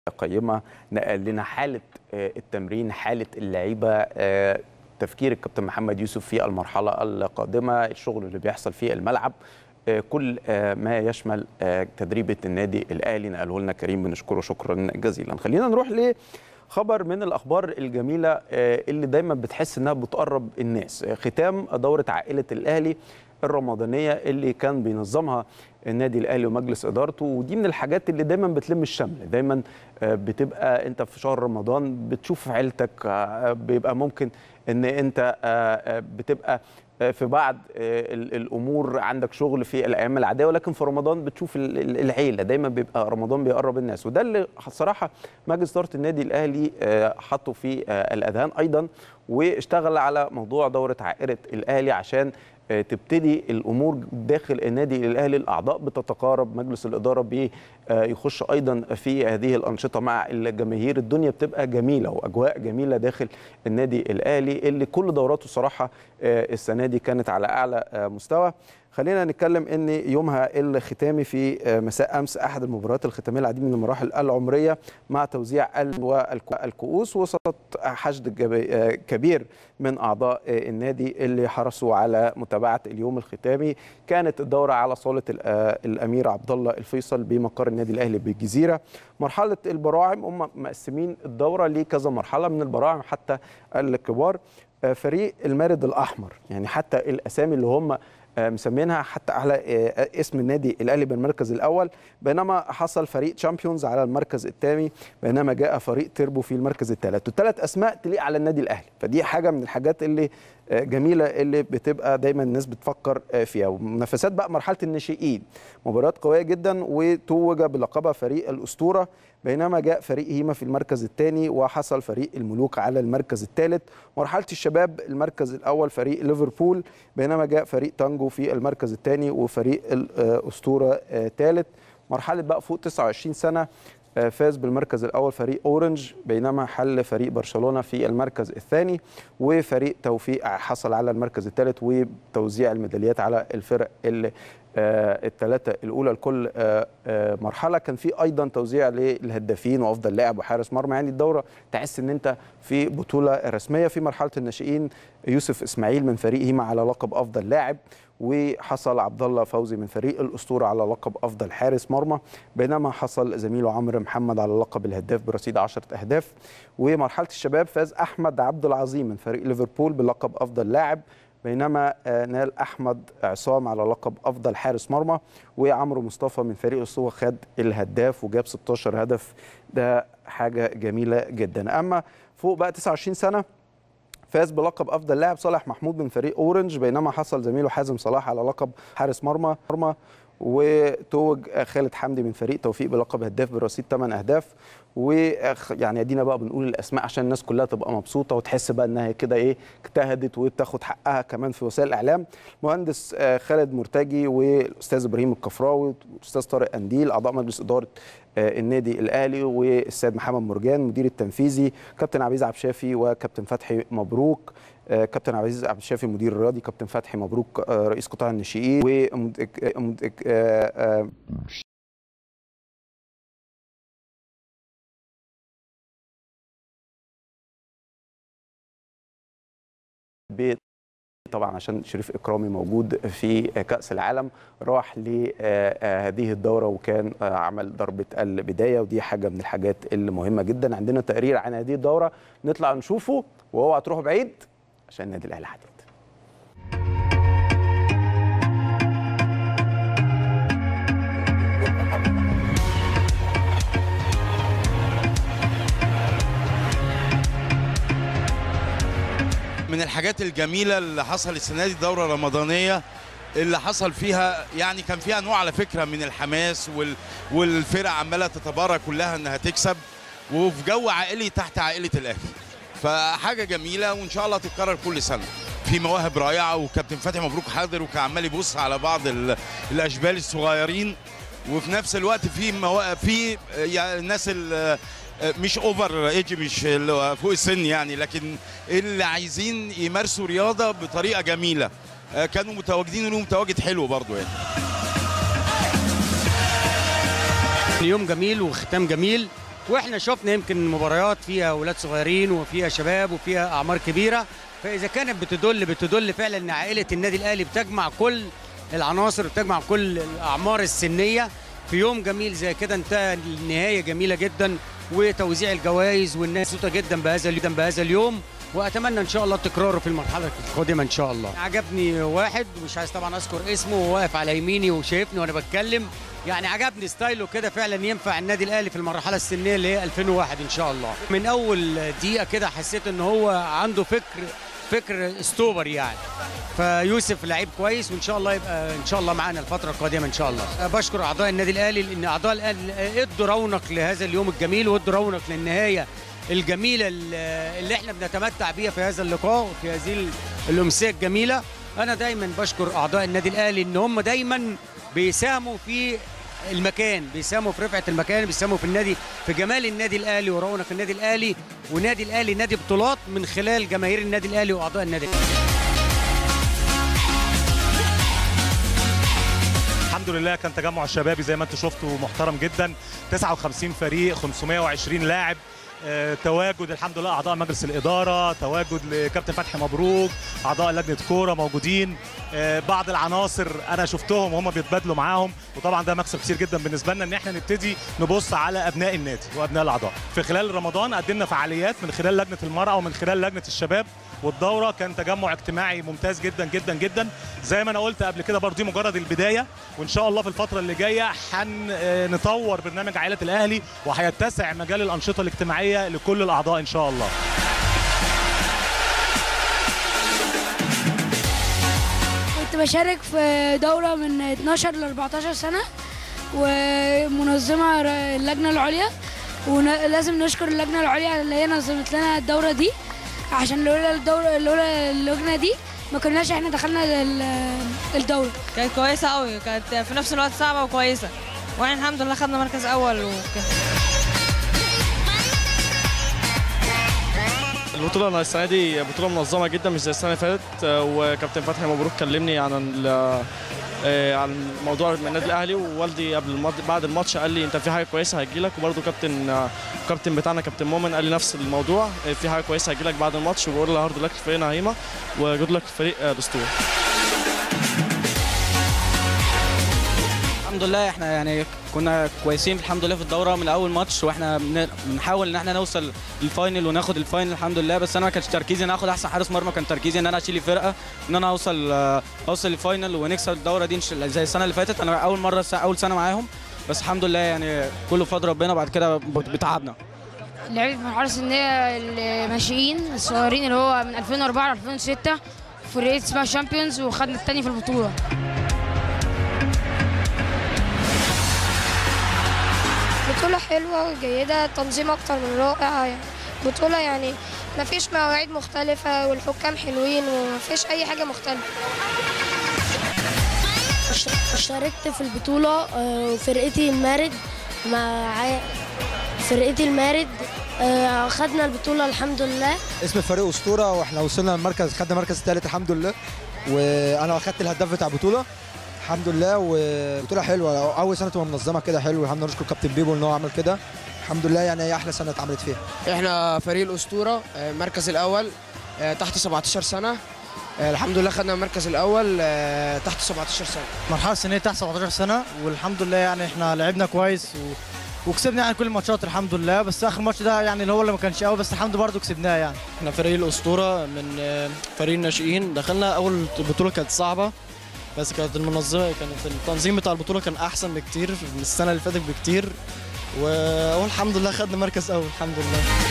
قيمه نقل لنا حاله التمرين حاله اللعيبه تفكير الكابتن محمد يوسف في المرحله القادمه الشغل اللي بيحصل في الملعب كل ما يشمل تدريبه النادي الاهلي نقله لنا كريم بنشكره شكرا جزيلا خلينا نروح ل خبر من الاخبار الجميله اللي دايما بتحس انها بتقرب الناس ختام دوره عائله الاهلي الرمضانيه اللي كان بينظمها النادي الاهلي ومجلس ادارته ودي من الحاجات اللي دايما بتلم الشمل دايما بتبقى انت في شهر رمضان بتشوف عيلتك بيبقى ممكن ان انت بتبقى في بعض الامور عندك شغل في الايام العاديه ولكن في رمضان بتشوف العيله دايما بيبقى رمضان بيقرب الناس وده اللي الصراحه مجلس اداره النادي الاهلي حطه في الاذهان ايضا واشتغل على موضوع دوره عائله الاهلي عشان تبتدي الامور داخل النادي الاهلي الاعضاء بتتقارب مجلس الاداره بيخش ايضا في هذه الانشطه مع الجماهير الدنيا بتبقى جميله واجواء جميله داخل النادي الاهلي اللي كل دوراته صراحه السنه دي كانت على اعلى مستوى خلينا نتكلم ان يومها الختامي في مساء امس احد المباريات الختاميه العديد من المراحل العمريه مع توزيع والكؤوس وسط حشد كبير من اعضاء النادي اللي حرصوا على متابعه اليوم الختامي كانت الدوره على صاله الامير عبد الله الفيصل بمقر النادي الاهلي بالجزيره مرحله البراعم هم مقسمين الدوره لكذا مرحله من البراعم حتى الكبار فريق المارد الاحمر يعني حتى الاسامي اللي هم مسمينها حتى على اسم النادي الاهلي بالمركز الاول بينما حصل فريق تشامبيونز على المركز الثاني بينما جاء فريق تيربو في المركز الثالث والثلاث اسماء تليق على النادي الاهلي فدي حاجه من الحاجات اللي جميله اللي بتبقى دايما الناس بتفكر فيها ومنافسات بقى مرحله الناشئين مباريات قويه جدا وتوج بلقبها فريق الاسطوره بينما جاء فريق هيما في المركز الثاني وحصل فريق الملوك على المركز الثالث مرحله الشباب المركز الاول فريق ليفربول بينما جاء فريق تانجو في المركز الثاني وفريق الاسطوره ثالث مرحله بقى فوق 29 سنه فاز بالمركز الاول فريق اورنج بينما حل فريق برشلونه في المركز الثاني وفريق توفيق حصل على المركز الثالث وتوزيع الميداليات على الفرق اللي الثلاثه الاولى لكل مرحله كان في ايضا توزيع للهدافين وافضل لاعب وحارس مرمى يعني الدوره تحس ان انت في بطوله رسميه في مرحله الناشئين يوسف اسماعيل من فريق هيما على لقب افضل لاعب وحصل عبد الله فوزي من فريق الاسطوره على لقب افضل حارس مرمى بينما حصل زميله عمرو محمد على لقب الهداف برصيد 10 اهداف ومرحله الشباب فاز احمد عبد العظيم من فريق ليفربول بلقب افضل لاعب بينما نال احمد عصام على لقب افضل حارس مرمى وعمرو مصطفى من فريق الصوة خد الهداف وجاب 16 هدف ده حاجه جميله جدا اما فوق بقى 29 سنه فاز بلقب افضل لاعب صالح محمود من فريق اورنج بينما حصل زميله حازم صلاح على لقب حارس مرمى مرمى وتوج خالد حمدي من فريق توفيق بلقب هداف برصيد 8 اهداف ويعني ادينا بقى بنقول الاسماء عشان الناس كلها تبقى مبسوطه وتحس بقى انها كده ايه اجتهدت وتاخد حقها كمان في وسائل الاعلام مهندس خالد مرتجي والاستاذ ابراهيم الكفراوي والاستاذ طارق انديل اعضاء مجلس اداره النادي الاهلي والسيد محمد مرجان مدير التنفيذي كابتن عبيد عبد الشافي وكابتن فتحي مبروك كابتن عبد العزيز عبد الشافي مدير الرياضي كابتن فتحي مبروك رئيس قطاع الناشئين و طبعا عشان شريف اكرامي موجود في كاس العالم راح لهذه الدوره وكان عمل ضربه البدايه ودي حاجه من الحاجات اللي مهمه جدا عندنا تقرير عن هذه الدوره نطلع نشوفه واوعى تروحوا بعيد عشان النادي الاهلي حديد من الحاجات الجميله اللي حصل السنه دي دوره رمضانيه اللي حصل فيها يعني كان فيها نوع على فكره من الحماس وال والفرق عماله تتبارى كلها انها تكسب وفي جو عائلي تحت عائله الاهلي فحاجه جميله وان شاء الله تتكرر كل سنه في مواهب رائعه وكابتن فتحي مبروك حاضر وكان عمال يبص على بعض الاشبال الصغيرين وفي نفس الوقت في مواهب في يعني الناس مش اوفر ايج مش فوق السن يعني لكن اللي عايزين يمارسوا رياضه بطريقه جميله كانوا متواجدين ولهم متواجد حلو برضو يعني يوم جميل وختام جميل واحنا شفنا يمكن مباريات فيها اولاد صغيرين وفيها شباب وفيها اعمار كبيره فاذا كانت بتدل بتدل فعلا ان عائله النادي الاهلي بتجمع كل العناصر بتجمع كل الاعمار السنيه في يوم جميل زي كده انتهى النهايه جميله جدا وتوزيع الجوائز والناس مبسوطه جدا بهذا اليوم بهذا اليوم واتمنى ان شاء الله تكراره في المرحله القادمه ان شاء الله عجبني واحد مش عايز طبعا اذكر اسمه وهو واقف على يميني وشايفني وانا بتكلم يعني عجبني ستايله كده فعلا ينفع النادي الاهلي في المرحله السنيه اللي هي 2001 ان شاء الله من اول دقيقه كده حسيت ان هو عنده فكر فكر ستوبر يعني فيوسف لعيب كويس وان شاء الله يبقى ان شاء الله معانا الفتره القادمه ان شاء الله بشكر اعضاء النادي الاهلي لان اعضاء الاهلي ادوا رونق لهذا اليوم الجميل وادوا رونق للنهايه الجميله اللي احنا بنتمتع بيها في هذا اللقاء وفي هذه الامسيه الجميله انا دايما بشكر اعضاء النادي الاهلي ان هم دايما بيساهموا في المكان بيساهموا في رفعه المكان بيساهموا في النادي في جمال النادي الاهلي ورونق النادي الاهلي ونادي الاهلي نادي بطولات من خلال جماهير النادي الاهلي واعضاء النادي الاهلي الحمد لله كان تجمع شبابي زي ما انتم شفتوا محترم جدا 59 فريق 520 لاعب آه، تواجد الحمد لله اعضاء مجلس الاداره تواجد لكابتن فتحي مبروك اعضاء لجنه كوره موجودين آه، بعض العناصر انا شفتهم وهم بيتبادلوا معاهم وطبعا ده مكسب كتير جدا بالنسبه لنا ان احنا نبتدي نبص على ابناء النادي وابناء الاعضاء في خلال رمضان قدمنا فعاليات من خلال لجنه المراه ومن خلال لجنه الشباب والدوره كان تجمع اجتماعي ممتاز جدا جدا جدا زي ما انا قلت قبل كده برضه دي مجرد البدايه وان شاء الله في الفتره اللي جايه هنطور برنامج عائله الاهلي وهيتسع مجال الانشطه الاجتماعيه لكل الاعضاء ان شاء الله كنت بشارك في دورة من 12 ل 14 سنة ومنظمة اللجنة العليا ولازم نشكر اللجنة العليا اللي هي نظمت لنا الدورة دي عشان لولا الدورة لولا اللجنة دي ما كناش احنا دخلنا الدورة كانت كويسة قوي كانت في نفس الوقت صعبة وكويسة واحنا الحمد لله خدنا مركز أول وكده البطولة السنة دي بطولة منظمة جدا مش زي السنة اللي فاتت وكابتن فتحي مبروك كلمني عن عن موضوع النادي الاهلي ووالدي قبل المط... بعد الماتش قال لي انت في حاجه كويسه هتجي لك وبرده كابتن كابتن بتاعنا كابتن مؤمن قال لي نفس الموضوع في حاجه كويسه هتجي لك بعد الماتش وبقول له هارد لك فريقنا هيمه وجود لك فريق دستور الحمد لله احنا يعني كنا كويسين الحمد لله في الدوره من اول ماتش واحنا بنحاول ان احنا نوصل للفاينل وناخد الفاينل الحمد لله بس انا ما كانش تركيزي ان اخد احسن حارس مرمى كان تركيزي ان انا اشيل الفرقه ان انا اوصل اوصل للفاينل ونكسب الدوره دي زي السنه اللي فاتت انا اول مره اول سنه معاهم بس الحمد لله يعني كله بفضل ربنا بعد كده بتعبنا لعبت في المرحله السنيه الناشئين الصغيرين اللي هو من 2004 ل 2006 فرقه اسمها شامبيونز وخدنا الثاني في البطوله بطولة حلوة وجيدة تنظيم أكتر من رائع يعني بطولة يعني مفيش مواعيد مختلفة والحكام حلوين ومفيش أي حاجة مختلفة شاركت في البطولة وفرقتي المارد مع فرقتي المارد خدنا البطولة الحمد لله اسم الفريق أسطورة واحنا وصلنا المركز خدنا المركز الثالث الحمد لله وانا اخدت الهداف بتاع البطولة الحمد لله وبطوله حلوه اول سنه تبقى منظمه كده حلو الحمد لله نشكر كابتن بيبو ان هو عمل كده الحمد لله يعني هي احلى سنه اتعملت فيها احنا فريق الاسطوره المركز الاول تحت 17 سنه الحمد لله خدنا المركز الاول تحت 17 سنه مرحله سنيه تحت 17 سنه والحمد لله يعني احنا لعبنا كويس و... وكسبنا يعني كل الماتشات الحمد لله بس اخر ماتش ده يعني اللي هو اللي ما كانش قوي بس الحمد برضه كسبناه يعني احنا فريق الاسطوره من فريق الناشئين دخلنا اول بطوله كانت صعبه بس كانت المنظمه كانت التنظيم بتاع البطوله كان احسن بكتير من السنه اللي فاتت بكتير والحمد لله خدنا مركز اول الحمد لله